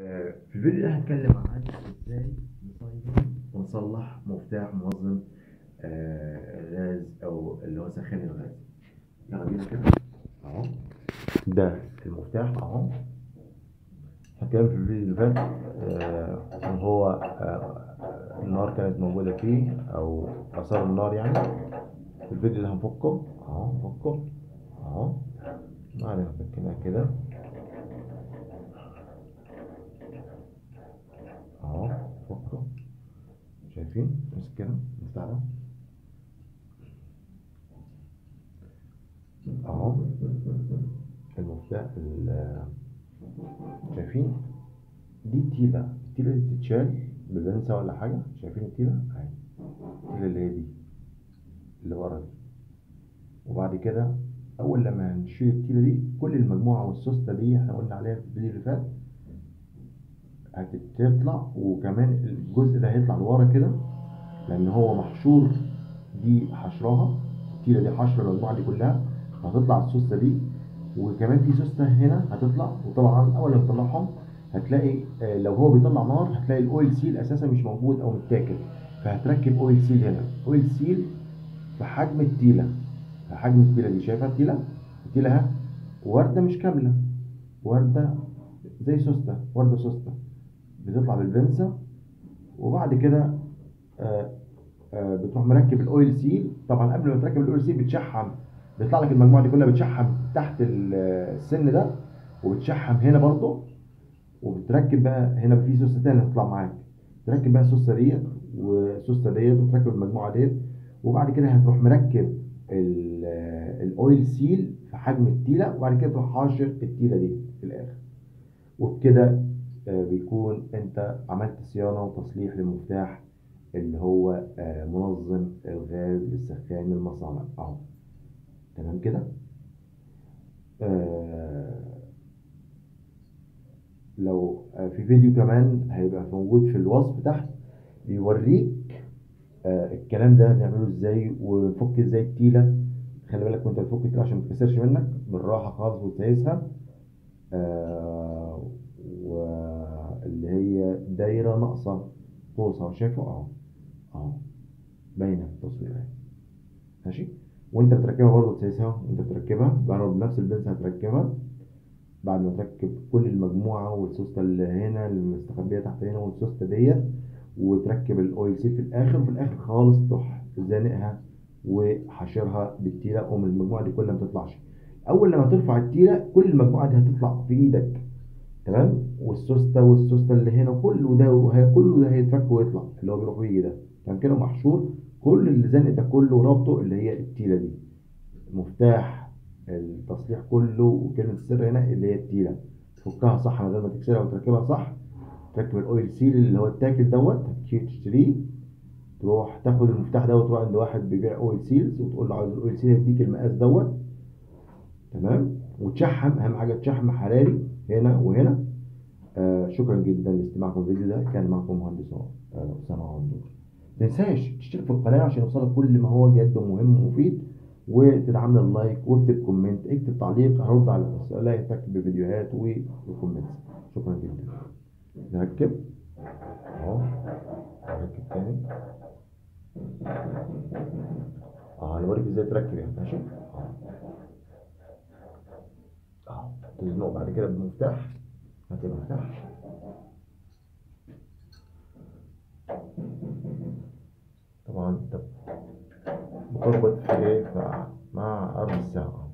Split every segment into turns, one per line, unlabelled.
آه، في الفيديو ده هتكلم عن ازاي نصين ونصلح مفتاح منظم آه، غاز او اللي هو سخان الغاز يلا بينا كده اهو ده المفتاح اهو هتكلم في الفيديو اللي فات آه، ان هو آه، النار كانت موجودة فيه او اثار النار يعني في الفيديو ده هنفكه اهو نفكه اهو بعد ما فكيناه كده اهو فكه شايفين امسك كده بتاع ده اهو المفتاح ال- شايفين دي التيلة التيلة دي بتتشال ببنسة ولا حاجة شايفين التيلة اهي التيلة اللي هي دي اللي ورا دي وبعد كده اول لما هنشيل التيلة دي كل المجموعة والسوستة دي احنا قلنا عليها في الفيديو اللي فات هتطلع وكمان الجزء ده هيطلع لورا كده لان هو محشور دي حشراها التيلة دي حشر المجموعة دي كلها هتطلع السوستة دي وكمان في سوستة هنا هتطلع وطبعا اول ما تطلعهم هتلاقي آه، لو هو بيطلع نار هتلاقي الاويل سيل اساسا مش موجود او متاكل فهتركب اويل سيل هنا اويل سيل في حجم التيلة في حجم التيلة دي شايفها التيلة التيلة اهي وردة مش كاملة وردة زي سوستة وردة سوستة بتطلع بالبنسة وبعد كده آه، آه، بتروح مركب الاويل سيل طبعا قبل ما تركب الاويل سيل بتشحم بيطلع لك المجموعه دي كلها بتشحم تحت ال- السن ده وبتشحم هنا برضه وبتركب بقى هنا في سوسته تانية هتطلع معاك تركب بقى السوسته ديت والسوسته ديت وتركب المجموعه ديت وبعد كده هتروح مركب ال- الاويل سيل في حجم التيله وبعد كده تروح حاشر التيله دي في الاخر وبكده آه، بيكون انت عملت صيانه وتصليح للمفتاح اللي هو آه، منظم الغاز للسخان المصانع اهو تمام كده آه، لو آه، في فيديو كمان هيبقى موجود في الوصف تحت بيوريك آه، الكلام ده نعمله ازاي ونفك ازاي التيله خلي بالك وانت بتفك التيله عشان ما تتكسرش منك بالراحه خالص وتسيسها آه، واللي هي دايره ناقصه قوسها شايفه اهو اهو باينه في التصوير اهي ماشي وانت بتركبها برضه تسيسها وانت بتركبها برضه بنفس البنسة هتركبها بعد ما تركب كل المجموعة والسوستة اللي هنا اللي مستخبية تحت هنا والسوستة ديت وتركب الاويل سيل في الاخر وفي الاخر خالص تروح زانقها وحاشرها بالتيلة ومن المجموعة دي كلها ما تطلعش اول لما ترفع التيلة كل المجموعة دي هتطلع في ايدك تمام والسوستة والسوستة اللي هنا كله ده وهي كله ده هيتفك ويطلع اللي هو بيروح ويجي ده كان كده محشور كل اللي زنق ده كله وربطه اللي هي التيلة دي مفتاح التصليح كله وكلمة السر هنا اللي هي التيلة تفكها صح من غير ما تكسرها وتركبها صح تركب الاويل سيل اللي هو التاكل دوت هتشتري تشتريه تروح تاخد المفتاح دوت تروح عند واحد بيبيع اويل سيلز وتقول له عايز الاويل سيل يديك المقاس دوت تمام وتشحم اهم حاجه تشحم حراري هنا وهنا آه شكرا جدا لاستماعكم الفيديو ده كان معكم مهندس آه، اسامه عندور ما تنساش تشترك في القناه عشان يوصلك كل ما هو جد ومهم ومفيد وتدعمنا اللايك واكتب كومنت اكتب تعليق هرد على اسئلتك بفيديوهات وكومنتس شكرا جدا نركب اهو نركب تاني اه هنوريك ازاي تركب يعني ماشي اه اهو تزنق بعد كده بالمفتاح هات المفتاح طبعا انت بتربط في ايه ف- مع ارض الساعة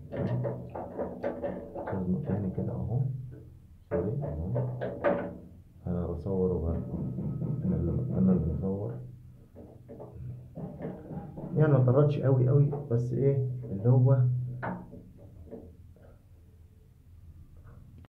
تزنق تاني كده اهو سوري اهو انا بصور وغير انا اللي انا اللي بصور يعني ما طردش قوي قوي بس ايه اللي هو